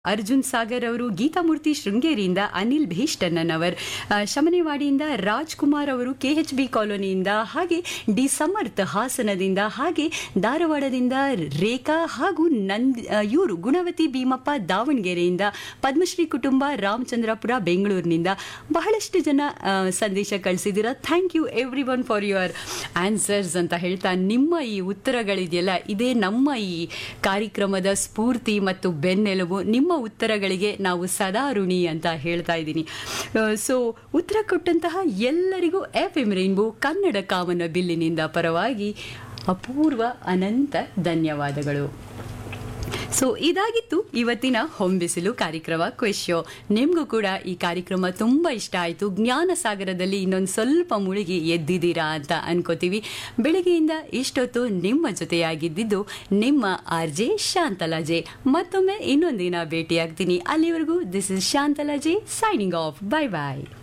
ಅರ್ಜುನ್ ಸಾಗರ್ ಅವರು ಗೀತಾಮೂರ್ತಿ ಶೃಂಗೇರಿಯಿಂದ ಅನಿಲ್ ಭೀಷ್ಟಣ್ಣನವರ್ ಆ, ಶಮನೆವಾಡಿಯಿಂದ ರಾಜ್ಕುಮಾರ್ ಅವರು ಕೆಎಚ್ ಬಿ ಕಾಲೋನಿಯಿಂದ ಹಾಗೆ ಡಿ ಸಮರ್ಥ್ ಹಾಸನದಿಂದ ಹಾಗೆ ಧಾರವಾಡದಿಂದ ರೇಖಾ ಹಾಗೂ ನಂದ್ ಇವರು ಗುಣವತಿ ಭೀಮಪ್ಪ ದಾವಣಗೆರೆಯಿಂದ ಪದ್ಮಶ್ರೀ ಕುಟುಂಬ ರಾಮಚಂದ್ರಪುರ ಬೆಂಗಳೂರಿನಿಂದ ಬಹಳಷ್ಟು ಜನ ಆ, ಸಂದೇಶ ಕಳಿಸಿದ್ದೀರಾ thank you everyone for your answers ಅಂತ ಹೇಳ್ತಾ ನಿಮ್ಮ ಈ ಉತ್ತರಗಳಿದೆಯಲ್ಲ ಇದೇ ನಮ್ಮ ಈ ಕಾರ್ಯಕ್ರಮದ ಸ್ಫೂರ್ತಿ ಮತ್ತು ಬೆನ್ನೆಲುಬು ನಿಮ್ಮ ಉತ್ತರಗಳಿಗೆ ನಾವು ಸದಾ ಋಣಿ ಅಂತ ಹೇಳ್ತಾ ಇದ್ದೀನಿ ಸೊ ಉತ್ತರ ಕೊಟ್ಟಂತಹ ಎಲ್ಲರಿಗೂ ಎಫ್ ಎಂ ರೈನ್ಬೋ ಕನ್ನಡ ಕಾಮನ ಬಿಲ್ಲಿನಿಂದ ಪರವಾಗಿ ಅಪೂರ್ವ ಅನಂತ ಧನ್ಯವಾದಗಳು ಸೊ ಇದಾಗಿತ್ತು ಇವತ್ತಿನ ಹೊಂಬಿಸಿಲು ಕಾರ್ಯಕ್ರಮ ಕ್ವೆಶ್ಯೋ ನಿಮಗೂ ಕೂಡ ಈ ಕಾರ್ಯಕ್ರಮ ತುಂಬ ಇಷ್ಟ ಆಯಿತು ಜ್ಞಾನ ಸಾಗರದಲ್ಲಿ ಇನ್ನೊಂದು ಸ್ವಲ್ಪ ಮುಳುಗಿ ಎದ್ದಿದ್ದೀರಾ ಅಂತ ಅನ್ಕೋತೀವಿ ಬೆಳಗ್ಗೆಯಿಂದ ಇಷ್ಟೊತ್ತು ನಿಮ್ಮ ಜೊತೆಯಾಗಿದ್ದಿದ್ದು ನಿಮ್ಮ ಆರ್ ಜೆ ಶಾಂತಲಾಜೆ ಮತ್ತೊಮ್ಮೆ ಇನ್ನೊಂದಿನ ಭೇಟಿಯಾಗ್ತೀನಿ ಅಲ್ಲಿವರೆಗೂ ದಿಸ್ ಇಸ್ ಶಾಂತಲಾಜೆ ಸೈನಿಂಗ್ ಆಫ್ ಬೈ ಬಾಯ್